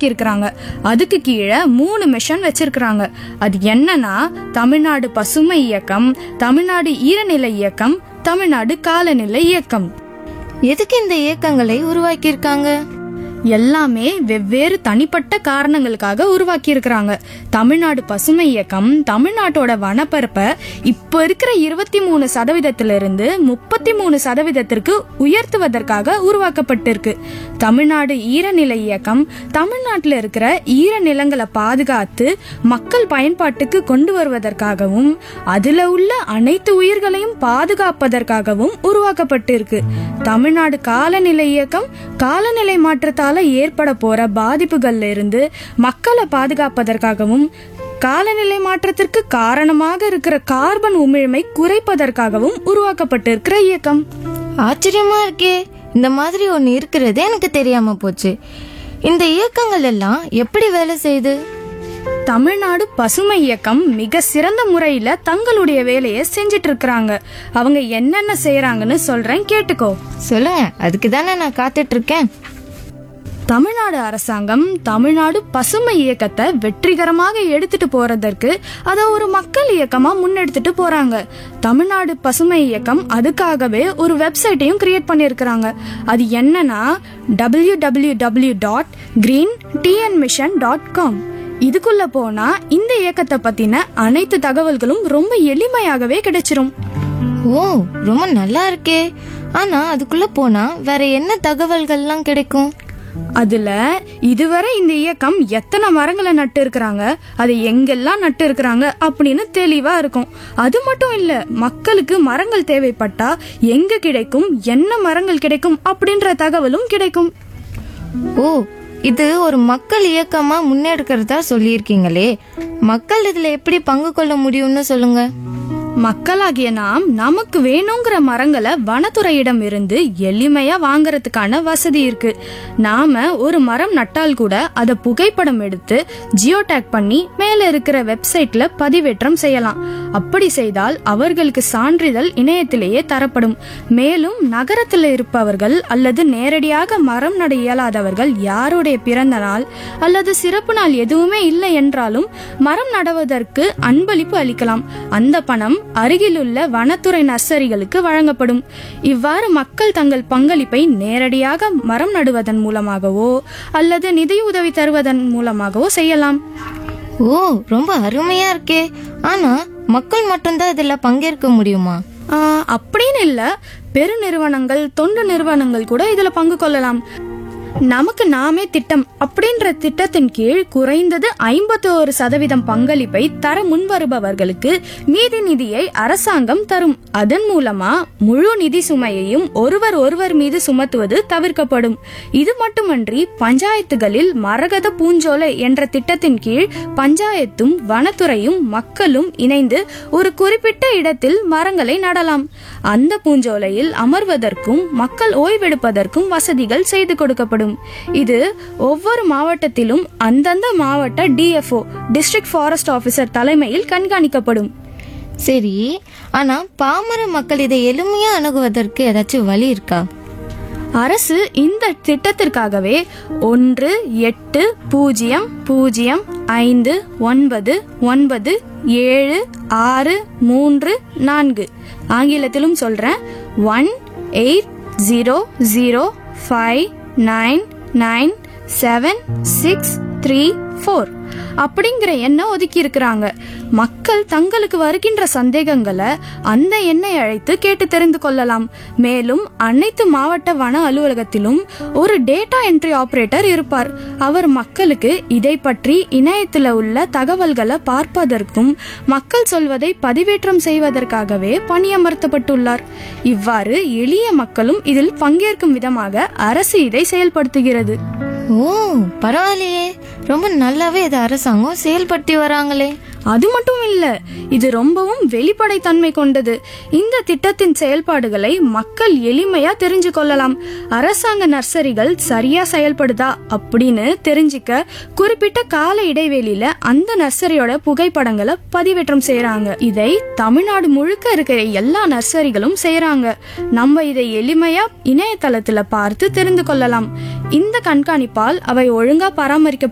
உருவாக்கி இருக்கிறாங்க அதுக்கு கீழே மூணு மிஷன் வச்சிருக்கிறாங்க அது என்னன்னா தமிழ்நாடு பசுமை இயக்கம் தமிழ்நாடு ஈரநிலை இயக்கம் தமிழ்நாடு காலநிலை இயக்கம் எதுக்கு இந்த இயக்கங்களை உருவாக்கியிருக்காங்க எல்லாமே வெவ்வேறு தனிப்பட்ட காரணங்களுக்காக உருவாக்கி இருக்கிறாங்க தமிழ்நாடு பசுமை இயக்கம் தமிழ்நாட்டோட வனப்பரப்பை இப்ப இருக்கிற இருபத்தி மூணு சதவீதத்திலிருந்து முப்பத்தி மூணு சதவீதத்திற்கு உயர்த்துவதற்காக உருவாக்கப்பட்டிருக்கு தமிழ்நாடு ஈரநிலை இயக்கம் தமிழ்நாட்டில் இருக்கிற ஈரநிலங்களை பாதுகாத்து மக்கள் பயன்பாட்டுக்கு கொண்டு வருவதற்காகவும் அதுல உள்ள அனைத்து உயிர்களையும் பாதுகாப்பதற்காகவும் உருவாக்கப்பட்டிருக்கு தமிழ்நாடு காலநிலை இயக்கம் காலநிலை மாற்றத்தால ஏற்பட போற பாதிப்புகள்ல இருந்து மக்களை பாதுகாப்பதற்காகவும் காலநிலை மாற்றத்திற்கு காரணமாக இருக்கிற கார்பன் உமிழ்மை குறைப்பதற்காகவும் உருவாக்கப்பட்டிருக்கிற இயக்கம் ஆச்சரியமா இருக்கே இந்த மாதிரி ஒன்று இருக்கிறது எனக்கு தெரியாம போச்சு இந்த இயக்கங்கள் எல்லாம் எப்படி வேலை செய்யுது தமிழ்நாடு பசுமை இயக்கம் மிக சிறந்த முறையில தங்களுடைய வேலையை செஞ்சிட்டு இருக்கிறாங்க அவங்க என்னென்ன செய்யறாங்கன்னு சொல்றேன் கேட்டுக்கோ சொல்லுங்க அதுக்கு தானே நான் காத்துட்டு இருக்கேன் தமிழ்நாடு அரசாங்கம் தமிழ்நாடு பசுமை இயக்கத்தை வெற்றிகரமாக எடுத்துட்டு போறதற்கு அதை ஒரு மக்கள் இயக்கமா முன்னெடுத்துட்டு போறாங்க தமிழ்நாடு பசுமை இயக்கம் அதுக்காகவே ஒரு வெப்சைட்டையும் கிரியேட் பண்ணியிருக்கிறாங்க அது என்னன்னா W W W dot green TN mission dot com இதுக்குள்ள போனா இந்த இயக்கத்தை பத்தின அனைத்து தகவல்களும் ரொம்ப எளிமையாகவே கிடைச்சிரும் ஓ ரொம்ப நல்லா இருக்கே ஆனா அதுக்குள்ள போனா வேற என்ன தகவல்கள்லாம் கிடைக்கும் அதுல இதுவரை இந்த இயக்கம் எத்தனை மரங்களை நட்டு இருக்கிறாங்க அதை எங்கெல்லாம் நட்டு இருக்கிறாங்க அப்படின்னு தெளிவா இருக்கும் அது மட்டும் இல்ல மக்களுக்கு மரங்கள் தேவைப்பட்டா எங்க கிடைக்கும் என்ன மரங்கள் கிடைக்கும் அப்படின்ற தகவலும் கிடைக்கும் ஓ இது ஒரு மக்கள் இயக்கமா முன்னெடுக்கிறதா சொல்லியிருக்கீங்களே மக்கள் இதுல எப்படி பங்கு கொள்ள முடியும்னு சொல்லுங்க மக்களாகிய நாம் நமக்கு வேணுங்கிற மரங்களை வனத்துறையிடம் இருந்து எளிமையா வாங்குறதுக்கான வசதி இருக்கு நாம ஒரு மரம் நட்டால் கூட அதை புகைப்படம் எடுத்து ஜியோ டேக் பண்ணி மேல இருக்கிற வெப்சைட்ல பதிவேற்றம் செய்யலாம் அப்படி செய்தால் அவர்களுக்கு சான்றிதழ் இணையத்திலேயே தரப்படும் மேலும் நகரத்தில் இருப்பவர்கள் அல்லது நேரடியாக மரம் நட இயலாதவர்கள் யாருடைய பிறந்த நாள் அல்லது சிறப்பு நாள் எதுவுமே இல்லை என்றாலும் மரம் நடுவதற்கு அன்பளிப்பு அளிக்கலாம் அந்த பணம் அருகிலுள்ள வனத்துறை நர்சரிகளுக்கு வழங்கப்படும் இவ்வாறு மக்கள் தங்கள் பங்களிப்பை நேரடியாக மரம் நடுவதன் மூலமாகவோ அல்லது நிதியுதவி தருவதன் மூலமாகவோ செய்யலாம் ஓ ரொம்ப அருமையா இருக்கே ஆனா மக்கள் மட்டும்தான் இதுல பங்கேற்க முடியுமா ஆஹ், அப்படின்னு இல்ல பெருநிறுவனங்கள் தொண்டு நிறுவனங்கள் கூட இதுல பங்கு கொள்ளலாம் நமக்கு நாமே திட்டம் அப்படின்ற திட்டத்தின் கீழ் குறைந்தது ஐம்பத்தி ஒரு சதவீதம் பங்களிப்பை தர முன்வருபவர்களுக்கு மீதி நிதியை அரசாங்கம் தரும் அதன் மூலமா முழு நிதி சுமையையும் ஒருவர் ஒருவர் மீது சுமத்துவது தவிர்க்கப்படும் இது மட்டுமன்றி பஞ்சாயத்துகளில் மரகத பூஞ்சோலை என்ற திட்டத்தின் கீழ் பஞ்சாயத்தும் வனத்துறையும் மக்களும் இணைந்து ஒரு குறிப்பிட்ட இடத்தில் மரங்களை நடலாம் அந்த பூஞ்சோலையில் அமர்வதற்கும் மக்கள் ஓய்வெடுப்பதற்கும் வசதிகள் செய்து கொடுக்கப்படும் இது ஒவ்வொரு மாவட்டத்திலும் அந்தந்த மாவட்ட டிஎஃப்ஓ டிஸ்ட்ரிக்ட் ஃபாரஸ்ட் ஆபீசர் தலைமையில் கண்காணிக்கப்படும் சரி ஆனா பாமர மக்கள் இதை எளிமையா அணுகுவதற்கு ஏதாச்சும் வழி இருக்கா அரசு இந்த திட்டத்திற்காகவே ஒன்று எட்டு பூஜ்ஜியம் பூஜ்ஜியம் ஐந்து ஒன்பது ஒன்பது ஏழு ஆறு மூன்று நான்கு ஆங்கிலத்திலும் சொல்றேன் one eight zero zero five nine nine seven six three four அப்படிங்கிற எண்ணை ஒதுக்கி இருக்கிறாங்க மக்கள் தங்களுக்கு வருகின்ற சந்தேகங்களை அந்த எண்ணை அழைத்து கேட்டு தெரிந்து கொள்ளலாம் மேலும் அனைத்து மாவட்ட வன அலுவலகத்திலும் ஒரு டேட்டா என்ட்ரி ஆபரேட்டர் இருப்பார் அவர் மக்களுக்கு இதை பற்றி இணையத்தில் உள்ள தகவல்களை பார்ப்பதற்கும் மக்கள் சொல்வதை பதிவேற்றம் செய்வதற்காகவே பணியமர்த்தப்பட்டுள்ளார் இவ்வாறு எளிய மக்களும் இதில் பங்கேற்கும் விதமாக அரசு இதை செயல்படுத்துகிறது ஓ பரவாயில்லையே ரொம்ப நல்லாவே இது அரசாங்கம் செயல்படுத்தி வராங்களே அது மட்டும் இல்ல இது ரொம்பவும் வெளிப்படைத்தன்மை கொண்டது இந்த திட்டத்தின் செயல்பாடுகளை மக்கள் எளிமையா தெரிஞ்சு கொள்ளலாம் அரசாங்க நர்சரிகள் சரியா செயல்படுதா அப்படின்னு தெரிஞ்சுக்க குறிப்பிட்ட கால இடைவெளியில அந்த நர்சரியோட புகைப்படங்களை பதிவேற்றம் செய்யறாங்க இதை தமிழ்நாடு முழுக்க இருக்கிற எல்லா நர்சரிகளும் செய்யறாங்க நம்ம இதை எளிமையா இணையதளத்துல பார்த்து தெரிந்து கொள்ளலாம் இந்த கண்காணிப்பால் அவை ஒழுங்கா பராமரிக்க